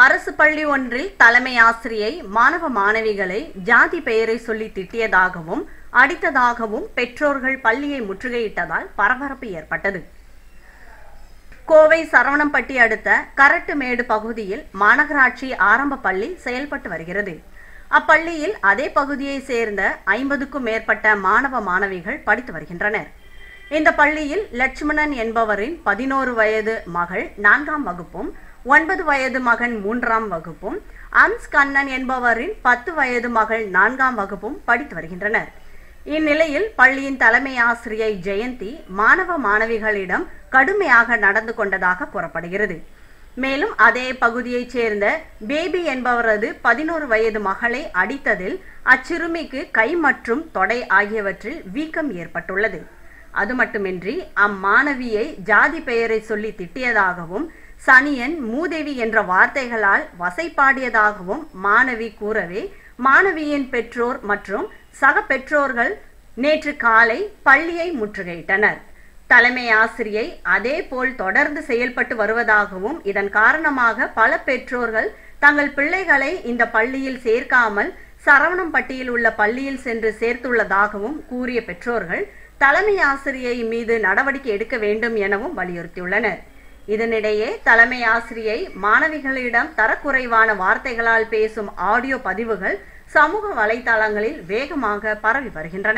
அரசு பள்ளி ஒன்றில் தலைமை ஆசிரியை மாணவ மாணவிகளை ஜாதி பெயரை சொல்லி திட்டியதாகவும் அடித்ததாகவும் பெற்றோர்கள் பள்ளியை முற்றுகையிட்டதால் பரபரப்பு ஏற்பட்டது கோவை சரவணம்பட்டி அடுத்த கரட்டுமேடு பகுதியில் மாநகராட்சி ஆரம்ப பள்ளி செயல்பட்டு வருகிறது அப்பள்ளியில் அதே பகுதியை சேர்ந்த ஐம்பதுக்கும் மேற்பட்ட மாணவ மாணவிகள் படித்து வருகின்றனர் இந்த பள்ளியில் லட்சுமணன் என்பவரின் பதினோரு வயது மகள் நான்காம் வகுப்பும் ஒன்பது வயது மகன் மூன்றாம் வகுப்பும் அம்ஸ் கண்ணன் என்பவரின் பத்து வயது மகள் நான்காம் வகுப்பும் படித்து வருகின்றனர் இந்நிலையில் பள்ளியின் தலைமை ஆசிரியை ஜெயந்தி மாணவ மாணவிகளிடம் கடுமையாக நடந்து கொண்டதாக கூறப்படுகிறது மேலும் அதே பகுதியைச் சேர்ந்த பேபி என்பவரது பதினோரு வயது மகளை அடித்ததில் அச்சிறுமிக்கு கை மற்றும் தொடை ஆகியவற்றில் வீக்கம் ஏற்பட்டுள்ளது அது மட்டுமின்றி அம்மாணவியை ஜாதி பெயரை சொல்லி திட்டியதாகவும் சனியன் மூதேவி என்ற வார்த்தைகளால் வசைப்பாடியதாகவும் மாணவி கூறவே மாணவியின் பெற்றோர் மற்றும் சக பெற்றோர்கள் நேற்று காலை பள்ளியை முற்றுகையிட்டனர் தலைமை ஆசிரியை அதே போல் தொடர்ந்து செயல்பட்டு வருவதாகவும் இதன் காரணமாக பல பெற்றோர்கள் தங்கள் பிள்ளைகளை இந்த பள்ளியில் சேர்க்காமல் சரவணம்பட்டியில் உள்ள பள்ளியில் சென்று சேர்த்துள்ளதாகவும் கூறிய பெற்றோர்கள் தலைமை ஆசிரியை மீது நடவடிக்கை எடுக்க வேண்டும் எனவும் வலியுறுத்தியுள்ளனர் இதனிடையே தலைமை ஆசிரியை மாணவிகளிடம் தரக்குறைவான வார்த்தைகளால் பேசும் ஆடியோ பதிவுகள் சமூக வலைதளங்களில் வேகமாக பரவி வருகின்றன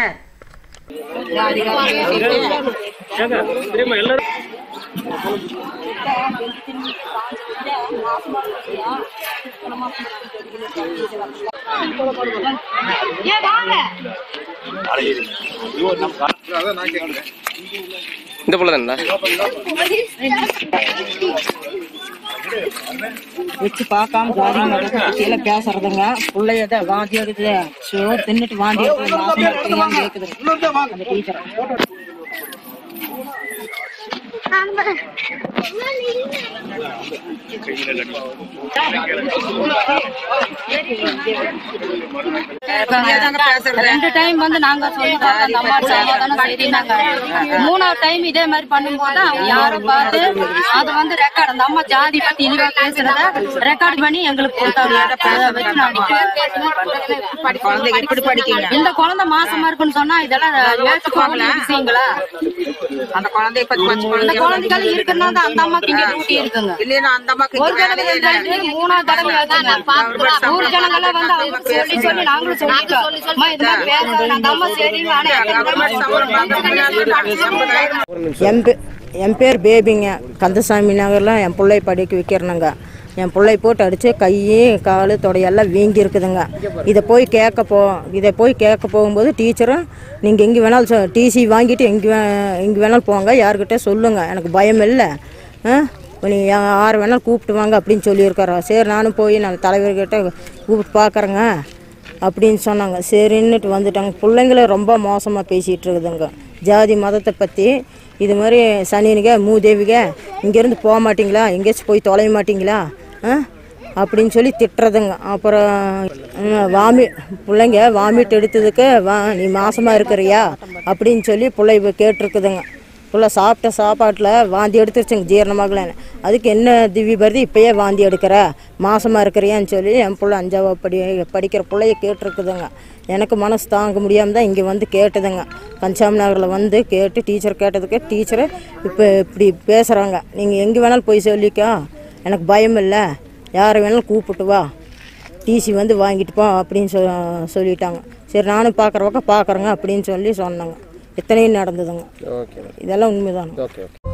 இந்த போல தானே வச்சு பார்க்காம ஜாதி மதத்தை பத்தியில பேசுறதுங்க பிள்ளையத வாந்தி எடுக்குது சோறு தின்னுட்டு வாந்தி எடுக்குது மாசமா இருக்கிறீங்கன்னு கேக்குது அந்த டீச்சர் ரெண்டு டைம் வந்து நாங்க சொல்லி பார்த்தோம் அந்த அம்மா சமாதானம் சரினாங்க மூணாவது டைம் இதே மாதிரி பண்ணும்போது அவங்க யாரும் பார்த்து அது வந்து ரெக்கார்ட் அந்த அம்மா ஜாதி பத்தி இழிவா பேசுறத ரெக்கார்ட் பண்ணி எங்களுக்கு கொடுத்தாங்க அதை வச்சு நாங்க குழந்தைங்க இப்படி படிக்கீங்க இந்த குழந்தை மாசமா இருக்குன்னு சொன்னா இதெல்லாம் ஏற்றுக்கோங்களா விஷயங்களா அந்த குழந்தைய பத்தி பச்சு இந்த குழந்தைகள் இருக்குன்னா தான் அந்த அம்மாக்கு இங்க டியூட்டி இருக்குங்க இல்லைன்னா அந்த அம்மாக்கு ஒரு தடவை ரெண்டு தடவை, மூணாவது தடவை ஆச்சுங்க. ஊர் ஜனங்கெல்லாம் வந்து அவங்களுக்கு சொல்லி சொல்லி நாங்களும் சொல்லிட்டோம் அம்மா இது மாதிரி பேசாத அந்த அம்மா சரின்னு ஆனா என் பே- என் பேர் பேபிங்க கந்தசாமி நகரில் என் பிள்ளை படிக்க வைக்கிறனுங்க என் பிள்ளை போட்டு அடித்து கை கால் தொடையெல்லாம் வீங்கி இருக்குதுங்க இதை போய் கேட்க போ இதை போய் கேட்க போகும்போது டீச்சரும் நீங்கள் எங்கே வேணாலும் டிசி வாங்கிட்டு எங்கே வே எங்கே வேணாலும் போங்க யாருக்கிட்ட சொல்லுங்கள் எனக்கு பயம் இல்லை ஆ நீ யார் வேணாலும் கூப்பிட்டு வாங்க அப்படின்னு சொல்லியிருக்காரோ சரி நானும் போய் நான் தலைவர்கிட்ட கூப்பிட்டு பார்க்குறேங்க அப்படின்னு சொன்னாங்க சரின்னுட்டு வந்துட்டாங்க பிள்ளைங்கள ரொம்ப மோசமாக பேசிகிட்டு இருக்குதுங்க ஜாதி மதத்தை பற்றி இது மாதிரி சனியனுங்க மூதேவிக இங்கேருந்து போக மாட்டிங்களா எங்கேயாச்சும் போய் தொலைய மாட்டிங்களா ஆ அப்படின்னு சொல்லி திட்டுறதுங்க அப்புறம் ம், வாமி பிள்ளைங்க வாமிட் எடுத்ததுக்கு வா நீ மாசமாக இருக்கிறியா அப்படின்னு சொல்லி பிள்ளை கேட்டிருக்குதுங்க புள்ள சாப்பிட்ட சாப்பாட்டில் வாந்தி எடுத்துருச்சுங்க ஜீரணமாகலன்னு அதுக்கு என்ன திவ்ய பருதி இப்பயே வாந்தி எடுக்கிற மாசமாக இருக்கிறியான்னு சொல்லி என் பிள்ளை அஞ்சாவது படி படிக்கிற பிள்ளைய கேட்டிருக்குதுங்க எனக்கு மனசு தாங்க முடியாமல் தான் இங்கே வந்து கேட்டுதுங்க கஞ்சாம் நகரில் வந்து கேட்டு டீச்சர் கேட்டதுக்கு டீச்சரு இப்போ இப்படி பேசுகிறாங்க நீங்கள் எங்கே வேணாலும் போய் சொல்லிக்கோ எனக்கு பயம் இல்லை யாரை வேணாலும் கூப்பிட்டு வா டிசி வந்து வாங்கிட்டு போ அப்படின்னு சொ சொல்லிட்டாங்க சரி நானும் பார்க்குற பக்கம் பார்க்குறேங்க அப்படின்னு சொல்லி சொன்னாங்க இத்தனையும் நடந்ததுங்க ஓகே இதெல்லாம் உண்மைதானே ஓகே ஓகே